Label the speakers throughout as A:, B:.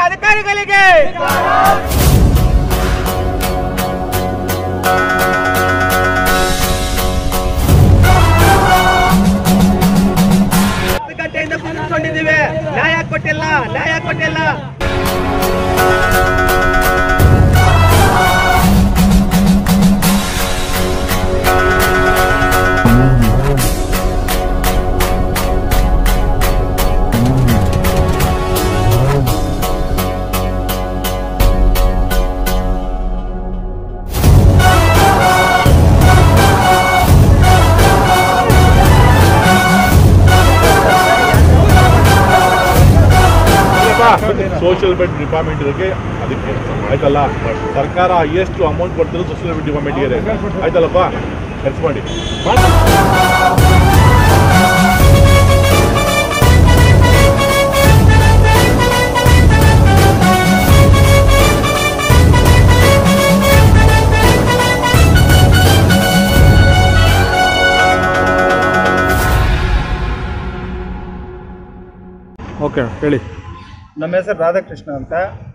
A: ಅಧಿಕಾರಿಗಳಿಗೆ ಹತ್ತು ಗಂಟೆಯಿಂದ ಕುಳಿತುಕೊಂಡಿದ್ದೀವಿ ನ್ಯಾಯ ಕೊಟ್ಟಿಲ್ಲ ನ್ಯಾಯ ಕೊಟ್ಟಿಲ್ಲ
B: ಸೋಷಿಯಲ್ ಬೆಡ್ ಡಿಪಾರ್ಟ್ಮೆಂಟ್ ಇರೋಕ್ಕೆ ಅದಕ್ಕೆ ಆಯ್ತಲ್ಲ ಸರ್ಕಾರ ಎಷ್ಟು ಅಮೌಂಟ್ ಕೊಡ್ತಿರೋ ಸೋಷಿಯಲ್ ಬೆಡ್ ಡಿಪಾರ್ಟ್ಮೆಂಟ್ಗೆ ಆಯ್ತಲ್ಲಪ್ಪ ಕೆಲಸ ಮಾಡಿ
C: ಓಕೆ ಹೇಳಿ
D: ನಮ್ಮ ಹೆಸರು ರಾಧಾಕೃಷ್ಣ ಅಂತ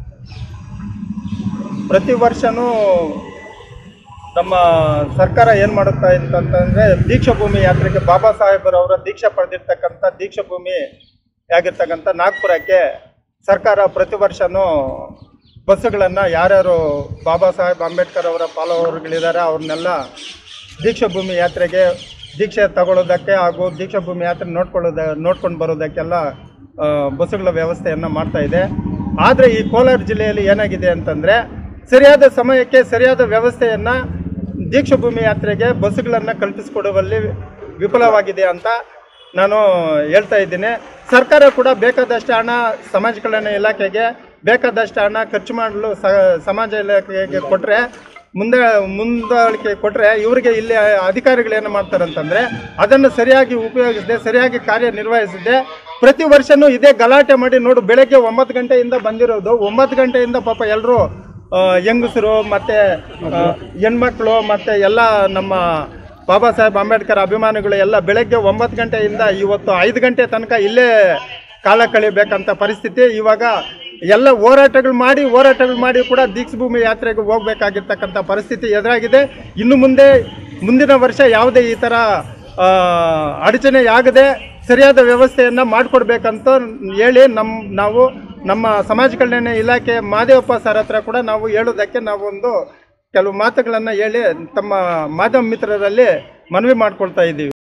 D: ಪ್ರತಿ ವರ್ಷನೂ ನಮ್ಮ ಸರ್ಕಾರ ಏನು ಮಾಡುತ್ತಾ ಅಂತಂತಂದರೆ ದೀಕ್ಷಾಭೂಮಿ ಯಾತ್ರೆಗೆ ಬಾಬಾ ಸಾಹೇಬರವರ ದೀಕ್ಷಾ ಪಡೆದಿರ್ತಕ್ಕಂಥ ದೀಕ್ಷಾಭೂಮಿ ಆಗಿರ್ತಕ್ಕಂಥ ನಾಗ್ಪುರಕ್ಕೆ ಸರ್ಕಾರ ಪ್ರತಿ ವರ್ಷನೂ ಬಸ್ಸುಗಳನ್ನು ಯಾರ್ಯಾರು ಬಾಬಾ ಸಾಹೇಬ್ ಅಂಬೇಡ್ಕರ್ ಅವರ ಪಾಲುವವರುಗಳಿದ್ದಾರೆ ಅವ್ರನ್ನೆಲ್ಲ ದೀಕ್ಷಾಭೂಮಿ ಯಾತ್ರೆಗೆ ದೀಕ್ಷೆ ತಗೊಳ್ಳೋದಕ್ಕೆ ಹಾಗೂ ದೀಕ್ಷಾಭೂಮಿ ಯಾತ್ರೆ ನೋಡ್ಕೊಳ್ಳೋದ ನೋಡ್ಕೊಂಡು ಬರೋದಕ್ಕೆಲ್ಲ ಆ, ಬಸ್ಸುಗಳ ವ್ಯವಸ್ಥೆಯನ್ನು ಮಾಡ್ತಾ ಇದೆ ಆದರೆ ಈ ಕೋಲಾರ ಜಿಲ್ಲೆಯಲ್ಲಿ ಏನಾಗಿದೆ ಅಂತಂದರೆ ಸರಿಯಾದ ಸಮಯಕ್ಕೆ ಸರಿಯಾದ ವ್ಯವಸ್ಥೆಯನ್ನು ದೀಕ್ಷಾಭೂಮಿ ಯಾತ್ರೆಗೆ ಬಸ್ಸುಗಳನ್ನು ಕಲ್ಪಿಸಿಕೊಡುವಲ್ಲಿ ವಿಫಲವಾಗಿದೆ ಅಂತ ನಾನು ಹೇಳ್ತಾ ಇದ್ದೀನಿ ಸರ್ಕಾರ ಕೂಡ ಬೇಕಾದಷ್ಟು ಹಣ ಸಮಾಜ ಕಲ್ಯಾಣ ಇಲಾಖೆಗೆ ಬೇಕಾದಷ್ಟು ಹಣ ಖರ್ಚು ಮಾಡಲು ಸ ಸಮಾಜ ಇಲಾಖೆಗೆ ಕೊಟ್ಟರೆ ಮುಂದೆ ಮುಂದಾಳಿಕೆ ಕೊಟ್ಟರೆ ಇವರಿಗೆ ಇಲ್ಲಿ ಅಧಿಕಾರಿಗಳು ಏನು ಮಾಡ್ತಾರೆ ಅಂತಂದರೆ ಅದನ್ನು ಸರಿಯಾಗಿ ಉಪಯೋಗಿಸದೆ ಸರಿಯಾಗಿ ಕಾರ್ಯನಿರ್ವಹಿಸದೆ ಪ್ರತಿ ವರ್ಷನೂ ಇದೇ ಗಲಾಟೆ ಮಾಡಿ ನೋಡು ಬೆಳಗ್ಗೆ ಒಂಬತ್ತು ಗಂಟೆಯಿಂದ ಬಂದಿರೋದು ಒಂಬತ್ತು ಗಂಟೆಯಿಂದ ಪಾಪ ಎಲ್ಲರೂ ಹೆಂಗಸರು ಮತ್ತು ಹೆಣ್ಮಕ್ಳು ಮತ್ತು ಎಲ್ಲ ನಮ್ಮ ಬಾಬಾ ಸಾಹೇಬ್ ಅಂಬೇಡ್ಕರ್ ಅಭಿಮಾನಿಗಳು ಎಲ್ಲ ಬೆಳಗ್ಗೆ ಒಂಬತ್ತು ಗಂಟೆಯಿಂದ ಇವತ್ತು ಐದು ಗಂಟೆ ತನಕ ಇಲ್ಲೇ ಕಾಲ ಕಳಿಬೇಕಂತ ಪರಿಸ್ಥಿತಿ ಇವಾಗ ಎಲ್ಲ ಹೋರಾಟಗಳು ಮಾಡಿ ಹೋರಾಟಗಳು ಮಾಡಿ ಕೂಡ ದೀಕ್ಷಭೂಮಿ ಯಾತ್ರೆಗೆ ಹೋಗ್ಬೇಕಾಗಿರ್ತಕ್ಕಂಥ ಪರಿಸ್ಥಿತಿ ಎದುರಾಗಿದೆ ಇನ್ನು ಮುಂದೆ ಮುಂದಿನ ವರ್ಷ ಯಾವುದೇ ಈ ಥರ ಆ, ಅಡಚಣೆ ಆಗದೆ ಸರಿಯಾದ ವ್ಯವಸ್ಥೆಯನ್ನು ಮಾಡಿಕೊಡ್ಬೇಕಂತ ಹೇಳಿ ನಮ್ಮ ನಾವು ನಮ್ಮ ಸಮಾಜ ಕಲ್ಯಾಣ ಇಲಾಖೆ ಮಾದೇವಪ್ಪ ಸರ್ ಹತ್ರ ಕೂಡ ನಾವು ಹೇಳೋದಕ್ಕೆ ನಾವು ಒಂದು ಕೆಲವು ಮಾತುಗಳನ್ನು ಹೇಳಿ ತಮ್ಮ ಮಾಧ್ಯಮ ಮಿತ್ರರಲ್ಲಿ ಮನವಿ ಮಾಡ್ಕೊಳ್ತಾ ಇದ್ದೀವಿ